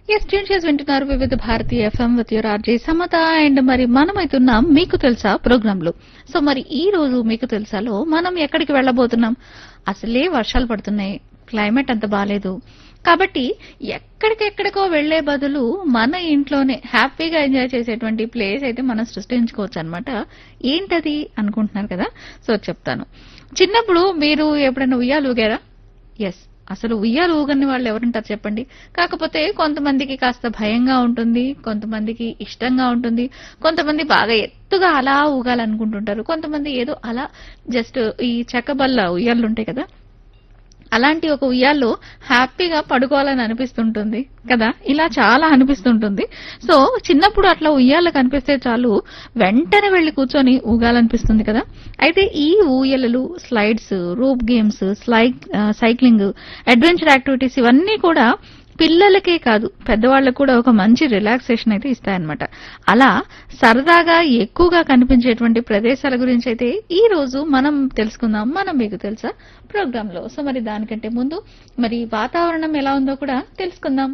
yes tune చేసి వింటున్నారు Vividh Bharati FM with your RJ Samatha and మరి మనమైతున్నాం మీకు తెలుసా ప్రోగ్రామ్ లో సో మరి ఈ రోజు మీకు తెలుసాలో మనం ఎక్కడికి వెళ్ళబోతున్నాం అసలే వర్షాలు పడుతున్నాయి క్లైమేట్ అంత బాగాలేదు కాబట్టి ఎక్కడికెక్కడికో వెళ్లే బదులు మన ఇంట్లోనే హ్యాపీగా ఎంజాయ్ చేసేటువంటి ప్లేస్ అయితే మనం సృష్టించుకోవచ్చు అనమాట ఏంటది అనుకుంటున్నారు కదా సో చెప్తాను చిన్నప్పుడు మీరు ఎప్పుడైనా ఉయ్యాలు ఊగారా ఎస్ అసలు ఉయ్యాలు ఊగని వాళ్ళు ఎవరుంటారు చెప్పండి కాకపోతే కొంతమందికి కాస్త భయంగా ఉంటుంది కొంతమందికి ఇష్టంగా ఉంటుంది కొంతమంది బాగా ఎత్తుగా అలా ఊగాలనుకుంటుంటారు కొంతమంది ఏదో అలా జస్ట్ ఈ చెక్కబల్ల ఉయ్యాలు ఉంటాయి కదా అలాంటి ఒక ఉయ్యాల్లో హ్యాపీగా పడుకోవాలని అనిపిస్తుంటుంది కదా ఇలా చాలా అనిపిస్తుంటుంది సో చిన్నప్పుడు అట్లా ఉయ్యాల కనిపిస్తే చాలు వెంటనే వెళ్లి కూర్చొని ఊగాలనిపిస్తుంది కదా అయితే ఈ ఊయలలు స్లైడ్స్ రూప్ గేమ్స్ స్లైక్ సైక్లింగ్ అడ్వెంచర్ యాక్టివిటీస్ ఇవన్నీ కూడా పిల్లలకే కాదు పెద్దవాళ్ళకు కూడా ఒక మంచి రిలాక్సేషన్ అయితే ఇస్తాయన్నమాట అలా సరదాగా ఎక్కువగా కనిపించేటువంటి ప్రదేశాల గురించి అయితే ఈ రోజు మనం తెలుసుకుందాం మనం మీకు తెలుసా ప్రోగ్రామ్ లో సో మరి దానికంటే ముందు మరి వాతావరణం ఎలా ఉందో కూడా తెలుసుకుందాం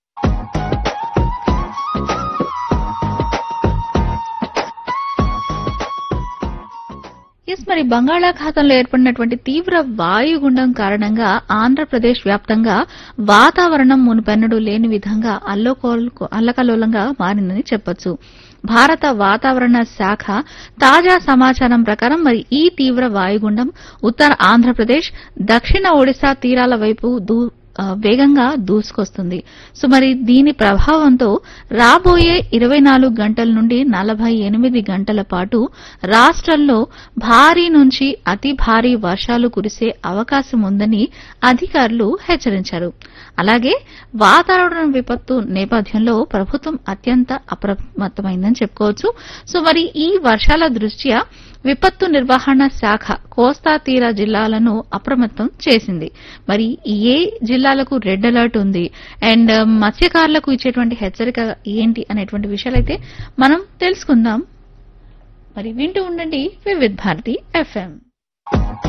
ఎస్ మరి బంగాళాఖాతంలో ఏర్పడినటువంటి తీవ్ర వాయుగుండం కారణంగా ఆంధ్రప్రదేశ్ వ్యాప్తంగా వాతావరణం మునుపెన్నడూ లేని విధంగా అల్లోకోల్- అల్లకల్లోలంగా మారిందని చెప్పొచ్చు భారత వాతావరణ శాఖ తాజా సమాచారం ప్రకారం మరి ఈ తీవ్ర వాయుగుండం ఉత్తర ఆంధ్రప్రదేశ్ దక్షిణ ఒడిశా తీరాల వైపు దూ ఆ, వేగంగా దూసుకొస్తుంది సో మరి దీని ప్రభావంతో రాబోయే ఇరవై నాలుగు గంటల నుండి నలభై ఎనిమిది గంటల పాటు రాష్ట్రంలో భారీ నుంచి అతి భారీ వర్షాలు కురిసే అవకాశం ఉందని అధికారులు హెచ్చరించారు అలాగే వాతావరణ విపత్తు నేపథ్యంలో ప్రభుత్వం అత్యంత అప్రమత్తమైందని చెప్పుకోవచ్చు సో మరి ఈ వర్షాల దృష్ట్యా విపత్తు నిర్వహణ శాఖ కోస్తా తీర జిల్లాలను అప్రమత్తం చేసింది మరి ఏ జిల్లాలకు రెడ్ అలర్ట్ ఉంది అండ్ మత్స్యకారులకు ఇచ్చేటువంటి హెచ్చరిక ఏంటి అనేటువంటి విషయాలైతే మనం తెలుసుకుందాం మరి వింటూ ఉండండి వివిధ్ భారతి ఎఫ్ఎం